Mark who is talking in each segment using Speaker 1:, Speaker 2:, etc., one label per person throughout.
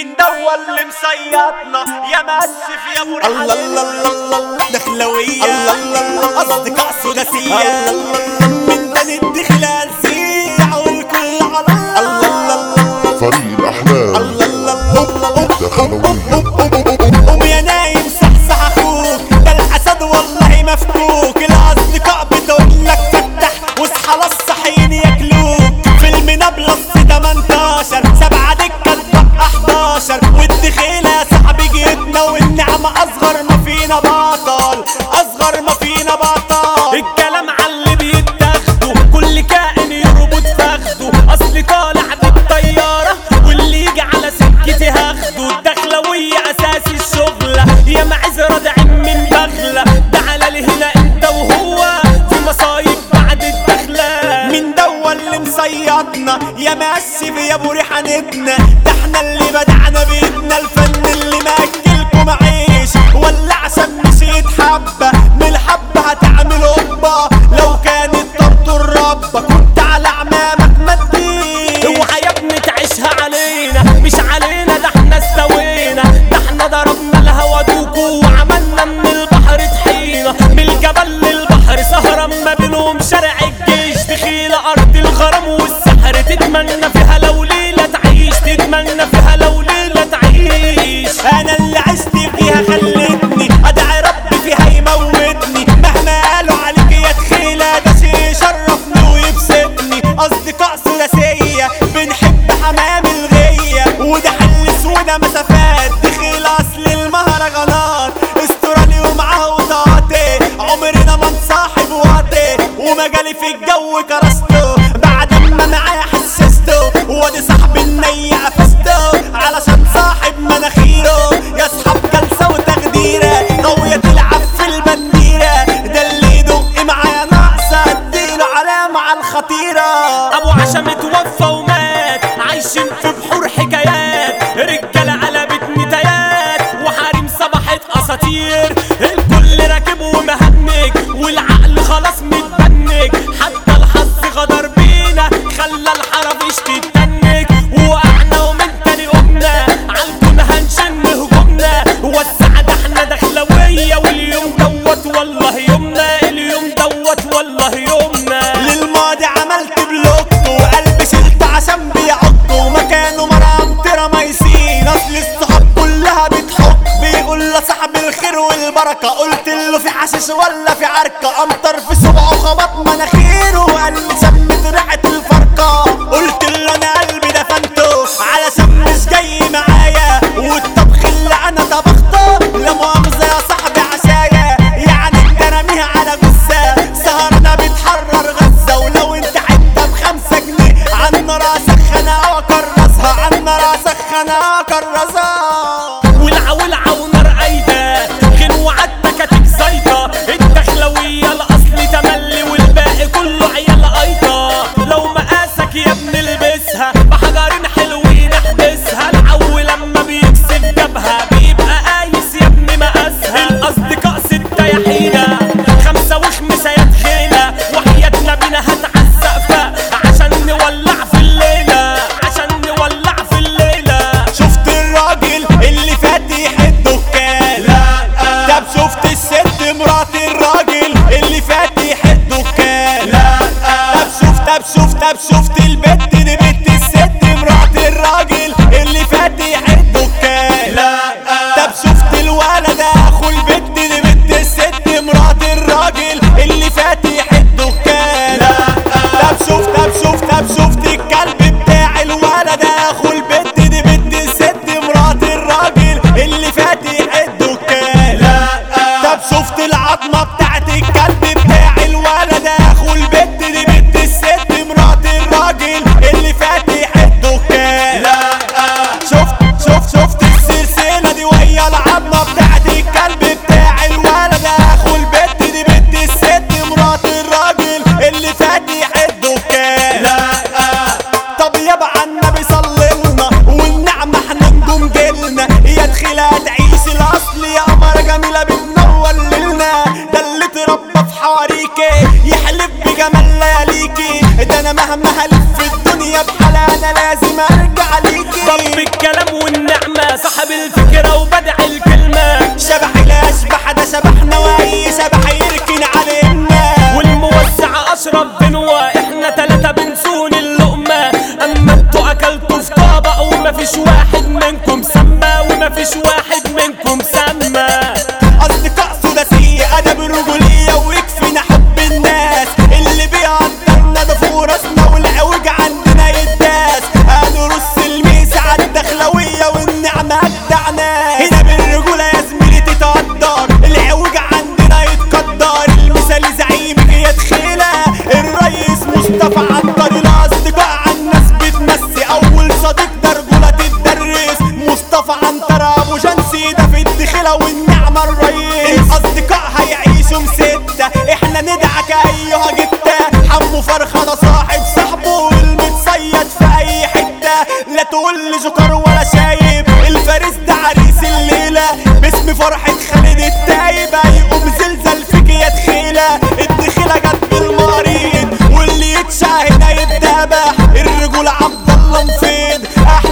Speaker 1: من دوا اللي مصيطنا يا مأسف يا ابو
Speaker 2: الله الله الله الله الله دخلوية الله الله الله أصدقاء سداسية من تاني الدخلة نسيع والكل على الله الله الله
Speaker 3: فريق الأحلام
Speaker 2: الله الله الله
Speaker 3: دخلوية
Speaker 2: قوم يا نايم صحصح اخوك ده الحسد والله مفكوك الاصدقاء بتقول لك فتح واصحى للصحيين ياكلوك فيلم نابلس 18 سبعة دكة تبقى 11 والدخيلة يا صاحبي جيتنا والنعمة اصغر ما فينا بطل اصغر ما فينا بطل
Speaker 4: الكلام على اللي بيتاخده كل كائن يربط فخده اصل طالع بالطياره واللي يجي على سكتي هاخده الدخلويه اساس الشغله يا معز رادع من بغله تعالى لهنا انت وهو في مصايب بعد الدخله
Speaker 2: من دوا اللي مصيطنا يا مقسف يا ابو ريحانتنا ده احنا اللي بدعنا بيتنا الفن اللي ماكلكم عيش ولا عشان نسيت حبه من الحبه هتعمل قبه لو كانت طرط الربه كنت على عمامك ما تجيش
Speaker 4: اوعى يا ابني تعيشها علينا مش علينا ده احنا استوينا ده احنا ضربنا الهوا دوكو وعملنا من البحر طحينة من الجبل للبحر سهرة ما بينهم شارع الجيش دخيلة ارض الغرام والسحر تتمنى فيها لو ليلة تعيش تتمنى فيها لو ليلة تعيش
Speaker 2: انا اللي عشت فيها خلتني ادعي ربي فيها يموتني مهما قالوا عليك يا تخيلة ده شيء يشرفني ويبسطني اصدقاء ثلاثية بنحب حمام الغية وده حل سودا مسافات دخيل اصل المهرجانات استرالي ومعاه وطاطي عمرنا ما نصاحب واطي ومجالي في الجو كرسته بعد ما معايا حسسته وادي صاحب النية قفزته علشان صاحب مناخيره يا اصحاب جلسة وتخديرة غاوية تلعب في البنديرة ده اللي يدق معايا ناقصة اديله علامة على الخطيرة
Speaker 4: ابو عشا متوفى ومات عايشين في بحور حكايات رجاله قلبت نتايات وحريم صبحت اساطير الكل راكب ومهنج والعقل خلاص متبنج حتى الحظ غدر بينا خلى الحرافيش تتنك وقعنا ومن تاني قمنا عالكون هنشن هجومنا والسعادة احنا دخلوية واليوم دوت والله يومنا اليوم دوت والله يومنا
Speaker 2: للماضي عملت بلوك وقلبي شلت عشان بيعك ومكانه مرام ترى ميسين اصل الصحاب كلها بتحك بيقول لصاحب الخير والبركة قلت له في حشيش ولا في عركة امطر في صبعه خبط مناخيره وقال لي شمت ريحة الفرقة قلت له انا قلبي دفنته علشان مش جاي معايا والطبخ اللي انا طبخته لا مؤاخذة يا صاحبي عشايا يعني انت راميها على جثة سهرنا بتحرر غزة ولو انت حتة بخمسة جنيه عن نار اسخنها واكرسها عن نار اسخنها واكرسها
Speaker 4: ولع ولع ونار ايده غنوة عالتكاتك زايطة الدخلوية الاصل تملي والباقي كله عيال ايطة لو مقاسك يا ابني البسها بحجرين حلوين احبسها العو لما بيكسب جبهة بيبقى قايس يا ابني مقاسها الاصدقاء ستة يا حيلة خمسة وخمسة يا تخيلة وحياتنا بينا هتعزق عشان نولع في الليلة عشان نولع في الليلة
Speaker 2: شفت الراجل اللي فاتح الدكان لا طب شفت الست مرات الراجل اللي فاتح الدكان لا طب شفت طب شفت طب شفت البت دي بنت الست مرات الراجل اللي فاتح الدكان لا طب شفت الولد اخو البت دي بنت الست مرات الراجل اللي فاتح الدكان لا طب شفت طب شفت طب شفت الكلب بتاع الولد اخو البت دي بنت الست مرات الراجل اللي فاتح الدكان لا طب شفت العظمه بتاعت الكلب بتاع الولد اخو البت دي بنت الست مرات الراجل اللي فاتح الدكان لا شفت شفت شفت السلسله دي وهي العظمه بتاعت الكلب بتاع الولد اخو البت دي بنت الست مرات الراجل اللي فاتح الدكان لا طب يابا على النبي صللنا والنعمة احنا نجوم جيلنا يا دخيلة تعيش الأصل يا قمر جميلة بتنور ليلنا ده اللي اتربى في حواريكي يحلف بجمال لياليكي ده أنا مهما هلف في الدنيا بحالة أنا لازم أرجع ليكي
Speaker 4: طب الكلام والنعمة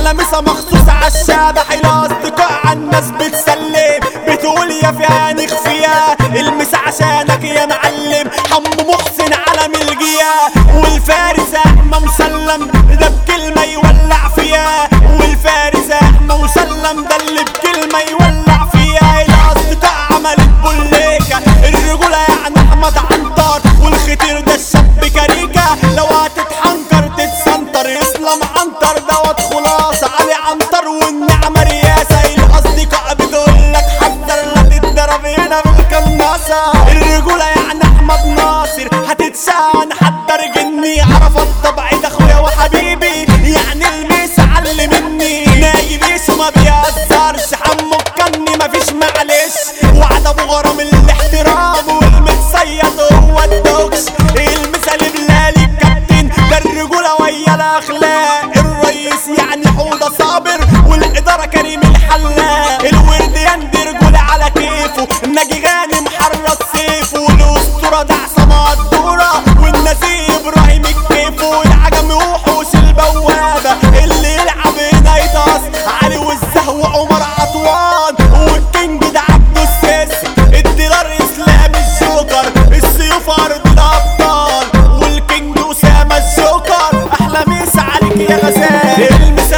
Speaker 2: احلى مسا مخصوص عالشبح الاصدقاء عالناس بتسلم بتقول يا فيها نخفيها المسا عشانك يا معلم حمو محسن علم الجيا والفارس احمى مسلم ده بكلمه يولع فيها والفارس احمى مسلم ده اللي بكلمه يولع فيها الاصدقاء عملت بوليكا الرجوله يعني احمد عنتر والختير ده الشاب كاريكا لو هتتحنكر تتسنطر يسلم عنتر دوت خلاصه علي عنتر والنعمه رياسه الاصدقاء بتقول لك حذر لا تتضرب هنا بالكناسه الرجوله يعني احمد ناصر هتتسان حضر جني عرف الطبع ده اخويا وحبيبي يعني الميس علم مني نايب اسمه ما بيهزرش حمو الكني مفيش معلش وعد ابو غرام الاحترام والمتصيد هو الدوكس المثال بلالي الكابتن ده الرجوله ويا الاخلاق الرئيس يعني حوضه صابر والاداره كريم الحلاق الورد يندي رجوله على كيفه ناجي غانم حرص سيفه والاسطوره ده عصام الدوره والنزيه ابراهيم الكيفو والعجم وحوش البوابه اللي يلعب هنا يطاس علي والزهو عمر عطوان والكينج ده عبده السيسي الديلر اسلام الجوكر السيوف ارض الابطال والكينج اسامه الجوكر احلى ميس عليك يا غزال المس